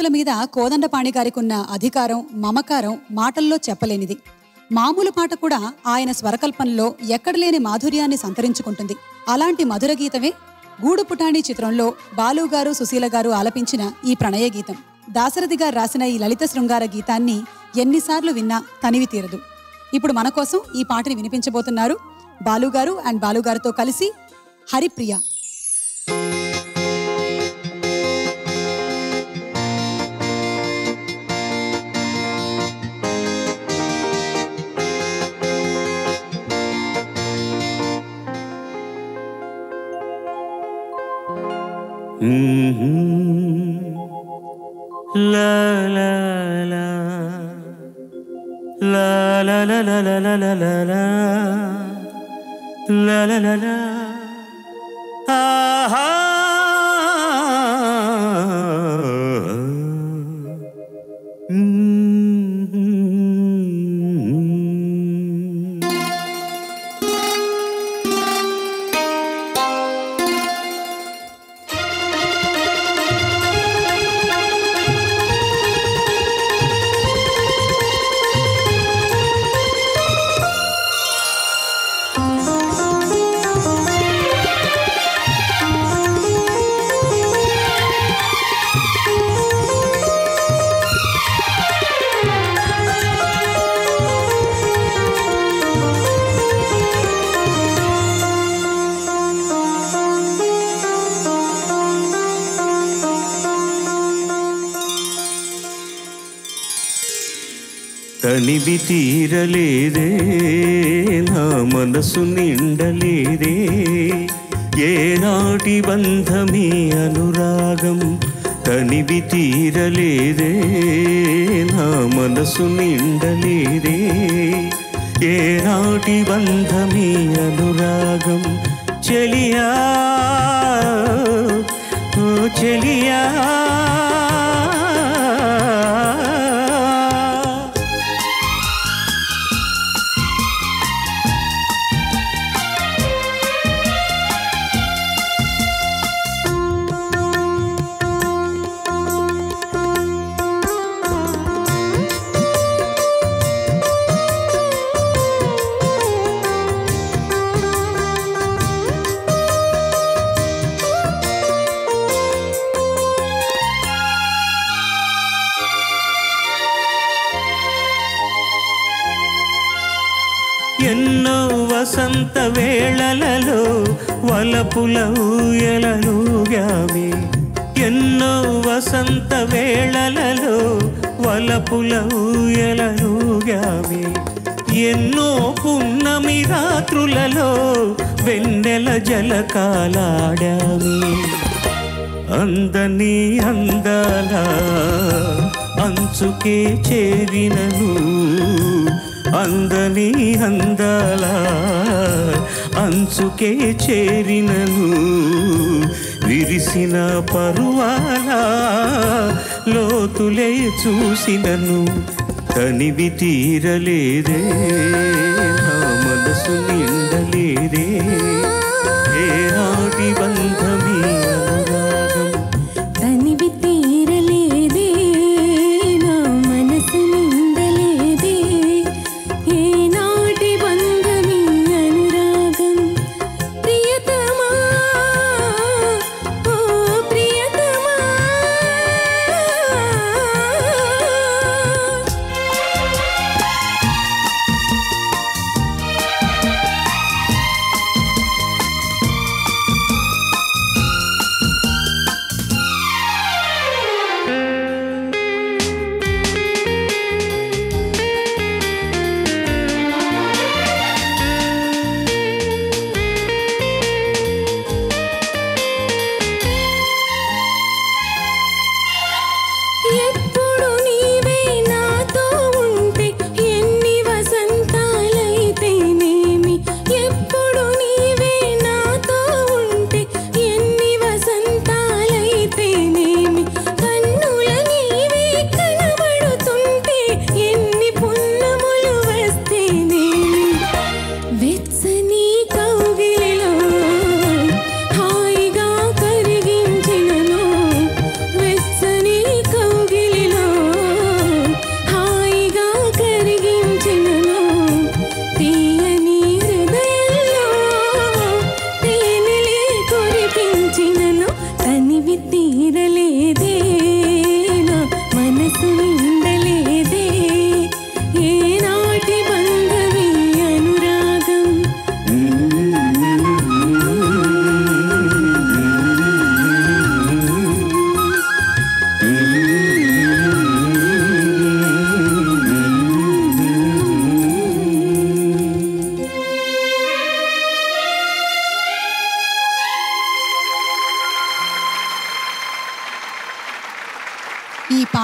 మీద కోదండపాణి గారికున్న అధికారం మమకారం మాటల్లో చెప్పలేనిది మామూలు పాట కూడా ఆయన స్వరకల్పనలో ఎక్కడలేని మాధుర్యాన్ని సంతరించుకుంటుంది అలాంటి మధుర గీతమే గూడు పుటాణి చిత్రంలో బాలు గారు సుశీల గారు ఆలపించిన ఈ ప్రణయ గీతం దాశరథి గారు రాసిన ఈ లలిత శృంగార గీతాన్ని ఎన్నిసార్లు విన్నా తనివి తీరదు ఇప్పుడు మన కోసం ఈ పాటని వినిపించబోతున్నారు బాలుగారు అండ్ బాలుగారితో కలిసి Haripriya La la la La la la la la la la la la La la la la Aha Mm-hmm. తనివి తీరలేదే నా మనసు నిండలేదే ఏనాటి బంధమీ అనురాగం తనివి తీరలేదే నా మనసు నిండలేదే ఏనాటి బంధమీ అనురాగం చెలియా ఓ చెలియా ఎన్నో వసంత వేళలలో వలపుల ఊయలలుగామి ఎన్నో వసంత వేళలలో వలపుల ఊయలలుగామి ఎన్నో పున్నమి రాత్రులలో వెన్నెల జలకాలాడామి అందని అందాల అంచుకే చేరినను అందని అందాల అంచుకే చేరినను విరిసిన పరువాల లోతులే చూసినను తనివి తీరలేదే నా మనసు నిండలేదే ఏనాటి బంధమీ అనురాగం తనివి తీరలేదే నా మనసు నిండలేదే ఏనాటి బంధమీ అనురాగం ప్రియతమా ఓ ప్రియతమా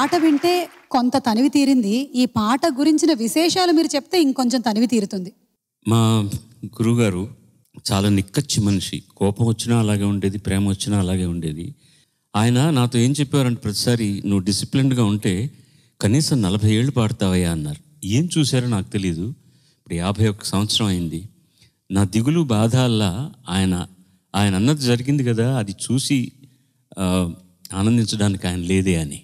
పాట వింటే కొంత తనివి తీరింది ఈ పాట గురించిన విశేషాలు మీరు చెప్తే ఇంకొంచెం తనివి తీరుతుంది మా గురుగారు చాలా నిక్కచ్చి మనిషి కోపం వచ్చినా అలాగే ఉండేది ప్రేమ వచ్చినా అలాగే ఉండేది ఆయన నాతో ఏం చెప్పారంటే ప్రతిసారి నువ్వు డిసిప్లిన్డ్గా ఉంటే కనీసం నలభై ఏళ్ళు పాడతావయ్యా అన్నారు ఏం చూశారో నాకు తెలియదు ఇప్పుడు యాభై ఒక్క సంవత్సరం అయింది నా దిగులు బాధ అల్లా ఆయన ఆయన అన్నది జరిగింది కదా అది చూసి ఆ, ఆనందించడానికి ఆయన లేదే అని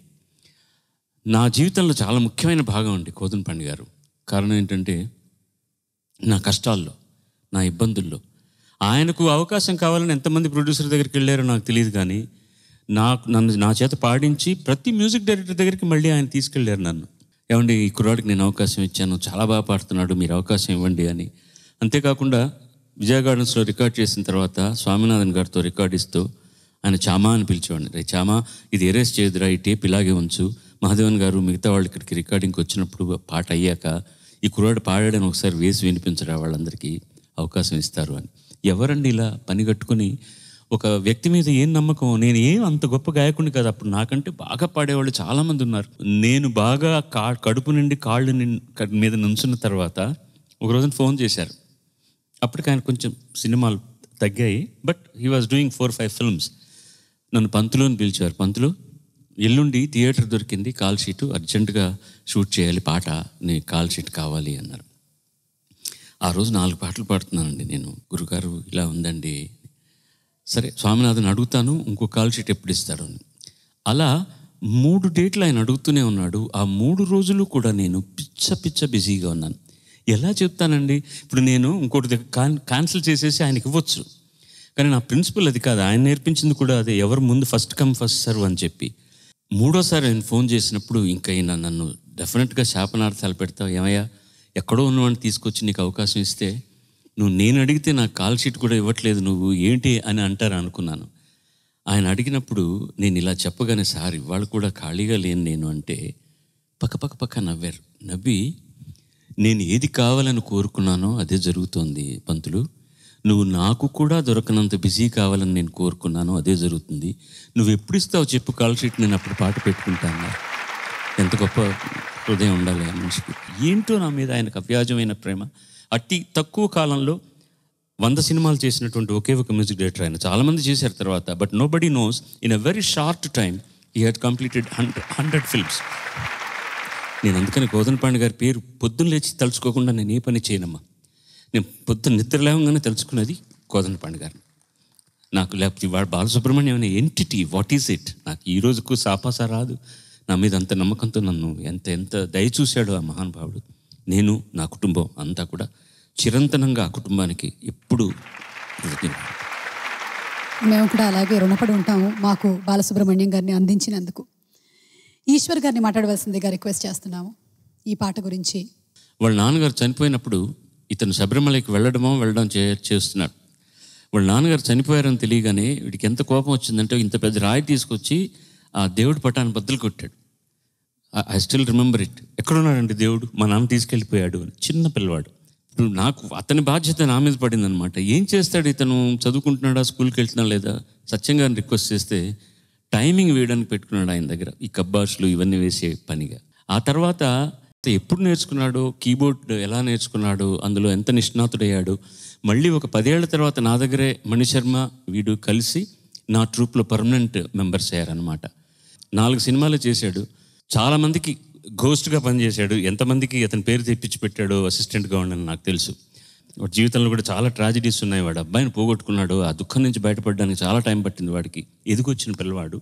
నా జీవితంలో చాలా ముఖ్యమైన భాగం అండి కోదన్ పండు గారు కారణం ఏంటంటే నా కష్టాల్లో నా ఇబ్బందుల్లో ఆయనకు అవకాశం కావాలని ఎంతమంది ప్రొడ్యూసర్ దగ్గరికి వెళ్ళారో నాకు తెలియదు కానీ నాకు నన్ను నా చేత పాడించి ప్రతి మ్యూజిక్ డైరెక్టర్ దగ్గరికి మళ్ళీ ఆయన తీసుకెళ్ళారు నన్ను ఏమండి ఈ కుర్రాడికి నేను అవకాశం ఇచ్చాను చాలా బాగా పాడుతున్నాడు మీరు అవకాశం ఇవ్వండి అని అంతేకాకుండా విజయ గార్డెన్స్లో రికార్డ్ చేసిన తర్వాత స్వామినాథన్ గారితో రికార్డ్ ఇస్తూ ఆయన చామా అని పిలిచేవాడిని రే చామా ఇది ఎరేస్ చేయదురా ఈ టేప్ ఇలాగే ఉంచు మహాదేవన్ గారు మిగతా వాళ్ళు ఇక్కడికి రికార్డింగ్కి వచ్చినప్పుడు పాట అయ్యాక ఈ కుర్రాడు పాడాడని ఒకసారి వేసి వినిపించరా వాళ్ళందరికీ అవకాశం ఇస్తారు అని ఎవరండి ఇలా పని కట్టుకుని ఒక వ్యక్తి మీద ఏం నమ్మకం నేను ఏం అంత గొప్ప గాయకుడిని కాదు అప్పుడు నాకంటే బాగా పాడేవాళ్ళు చాలామంది ఉన్నారు నేను బాగా కా కడుపు నుండి కాళ్ళు నిన్- క- మీద నుంచున్న తర్వాత ఒక రోజున ఫోన్ చేశారు అప్పటికి ఆయన కొంచెం సినిమాలు తగ్గాయి but he was doing four five films నన్ను పంతులు అని పిలిచారు పంతులు ఎల్లుండి థియేటర్ దొరికింది కాల్ షీటు అర్జెంటుగా షూట్ చేయాలి పాట నీ కాల్ షీట్ కావాలి అన్నారు ఆ రోజు నాలుగు పాటలు పాడుతున్నానండి నేను గురుగారు ఇలా ఉందండి సరే స్వామినాథన్ అడుగుతాను ఇంకో కాల్ షీట్ ఎప్పుడు ఇస్తారు అని అలా మూడు డేట్లు ఆయన అడుగుతూనే ఉన్నాడు ఆ మూడు రోజులు కూడా నేను పిచ్చ పిచ్చ బిజీగా ఉన్నాను ఎలా చెప్తానండి ఇప్పుడు నేను ఇంకోటి దగ్గర కాన్ క్యాన్సిల్ చేసేసి ఆయనకి ఇవ్వచ్చు కానీ నా ప్రిన్సిపల్ అది కాదు ఆయన నేర్పించింది కూడా అదే ఎవరు ముందు ఫస్ట్ కమ్ ఫస్ట్ సర్వ్ అని చెప్పి మూడోసారి ఆయన ఫోన్ చేసినప్పుడు ఇంకా ఈయన నన్ను డెఫినెట్గా శాపనార్థాలు పెడతావు ఏమయ్యా ఎక్కడో ఉన్నవాడిని తీసుకొచ్చి నీకు అవకాశం ఇస్తే నువ్వు నేను అడిగితే నాకు కాల్ షీట్ కూడా ఇవ్వట్లేదు నువ్వు ఏంటి అని అంటారు అనుకున్నాను ఆయన అడిగినప్పుడు నేను ఇలా చెప్పగానే సార్ ఇవాళ కూడా ఖాళీగా లేను నేను అంటే పక్క పక్క పక్క నవ్వారు నవ్వి నేను ఏది కావాలని కోరుకున్నానో అదే జరుగుతోంది పంతులు నువ్వు నాకు కూడా దొరకనంత బిజీ కావాలని నేను కోరుకున్నానో అదే జరుగుతుంది నువ్వు ఎప్పుడు ఇస్తావు చెప్పు కాల్ షీట్ నేను అప్పుడు పాట పెట్టుకుంటాను ఎంత గొప్ప హృదయం ఉండాలి ఆ మనిషికి ఏంటో నా మీద ఆయనకు అవ్యాజమైన ప్రేమ అట్టి తక్కువ కాలంలో వంద సినిమాలు చేసినటువంటి ఒకే ఒక మ్యూజిక్ డైరెక్టర్ ఆయన చాలామంది చేశారు తర్వాత but nobody knows in a very short time he had completed hundred hundred films నేను అందుకని గోదనపాండి గారి పేరు పొద్దున్న లేచి తలుచుకోకుండా నేను ఏ పని చేయనమ్మా నేను పొద్దున్న నిద్ర లేవగానే తెలుసుకున్నది కోదండపాండి గారిని నాకు లేకపోతే వాడు బాలసుబ్రహ్మణ్యం అనే ఎంటిటీ వాట్ ఈస్ ఇట్ నాకు ఈ రోజుకు సాపాసా రాదు నా మీద అంత నమ్మకంతో నన్ను ఎంత ఎంత దయ చూశాడు ఆ మహానుభావుడు నేను నా కుటుంబం అంతా కూడా చిరంతనంగా ఆ కుటుంబానికి ఎప్పుడు కృతజ్ఞుడు మేము కూడా అలాగే రుణపడి ఉంటాము మాకు బాలసుబ్రహ్మణ్యం గారిని అందించినందుకు ఈశ్వర్ గారిని మాట్లాడవలసిందిగా రిక్వెస్ట్ చేస్తున్నాము ఈ పాట గురించి వాళ్ళ నాన్నగారు చనిపోయినప్పుడు ఇతను శబరిమలకి వెళ్ళడమో వెళ్ళడం చే చేస్తున్నాడు వాళ్ళ నాన్నగారు చనిపోయారని తెలియగానే వీడికి ఎంత కోపం వచ్చిందంటే ఇంత పెద్ద రాయి తీసుకొచ్చి ఆ దేవుడి పటాన్ని బద్దలు కొట్టాడు ఐ స్టిల్ రిమెంబర్ ఇట్ ఎక్కడున్నాడండి దేవుడు మా నాన్న తీసుకెళ్ళిపోయాడు అని చిన్న పిల్లవాడు ఇప్పుడు నాకు అతని బాధ్యత నా మీద పడింది అనమాట ఏం చేస్తాడు ఇతను చదువుకుంటున్నాడా స్కూల్కి వెళ్తున్నా లేదా సత్యంగా రిక్వెస్ట్ చేస్తే టైమింగ్ వేయడానికి పెట్టుకున్నాడు ఆయన దగ్గర ఈ కబ్బాష్లు ఇవన్నీ వేసే పనిగా ఆ తర్వాత ఎప్పుడు నేర్చుకున్నాడో కీబోర్డ్ ఎలా నేర్చుకున్నాడు అందులో ఎంత నిష్ణాతుడయ్యాడు మళ్ళీ ఒక పదేళ్ల తర్వాత నా దగ్గరే మణిశర్మ వీడు కలిసి నా ట్రూప్లో పర్మనెంట్ మెంబర్స్ అయ్యారనమాట నాలుగు సినిమాలు చేశాడు చాలామందికి ఘోస్ట్గా పనిచేశాడు ఎంతమందికి అతని పేరు తెప్పించి పెట్టాడో అసిస్టెంట్గా ఉండని నాకు తెలుసు వాడి జీవితంలో కూడా చాలా ట్రాజడీస్ ఉన్నాయి వాడు అబ్బాయిని పోగొట్టుకున్నాడు ఆ దుఃఖం నుంచి బయటపడడానికి చాలా టైం పట్టింది వాడికి ఎదిగొచ్చిన పిల్లవాడు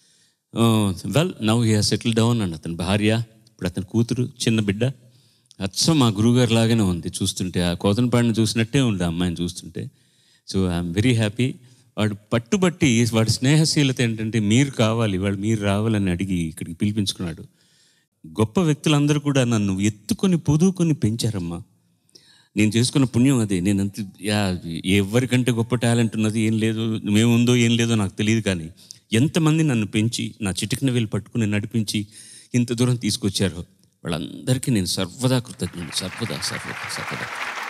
well now he has settle down and అతని భార్య ఇప్పుడు అతని కూతురు చిన్న బిడ్డ అచ్చం మా గురువుగారు లాగానే ఉంది చూస్తుంటే ఆ కోతనపాడిని చూసినట్టే ఉంది ఆ అమ్మాయిని చూస్తుంటే సో ఐఎమ్ వెరీ హ్యాపీ వాడు పట్టుబట్టి వాడి స్నేహశీలత ఏంటంటే మీరు కావాలి వాడు మీరు రావాలని అడిగి ఇక్కడికి పిలిపించుకున్నాడు గొప్ప వ్యక్తులందరూ కూడా నన్ను ఎత్తుకొని పొదువుకొని పెంచారమ్మా నేను చేసుకున్న పుణ్యం అదే నేను అంత యా ఎవరికంటే గొప్ప టాలెంట్ ఉన్నది ఏం లేదు మేముందో ఏం లేదో నాకు తెలియదు కానీ ఎంతమంది నన్ను పెంచి నా చిటికిన వేలు పట్టుకుని నడిపించి ఇంత దూరం తీసుకొచ్చారో వాళ్ళందరికీ నేను సర్వదా కృతజ్ఞుడు సర్వదా సర్వదా సర్వదా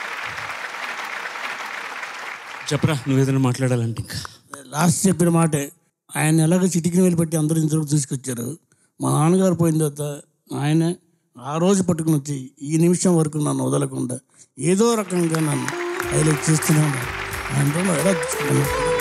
చెప్పరా నువ్వేదైనా మాట్లాడాలంటే ఇంకా లాస్ట్ చెప్పిన మాటే ఆయన ఎలాగ చిటికిన వెళ్ళి పెట్టి అందరూ ఇంతవరకు తీసుకొచ్చారు మా నాన్నగారు పోయిన తర్వాత ఆయన ఆ రోజు పట్టుకుని వచ్చి ఈ నిమిషం వరకు నన్ను వదలకుండా ఏదో రకంగా నన్ను హైలైట్ చేస్తూనే ఉన్నాడు ఆయనతో ఎలా తీసుకున్నాను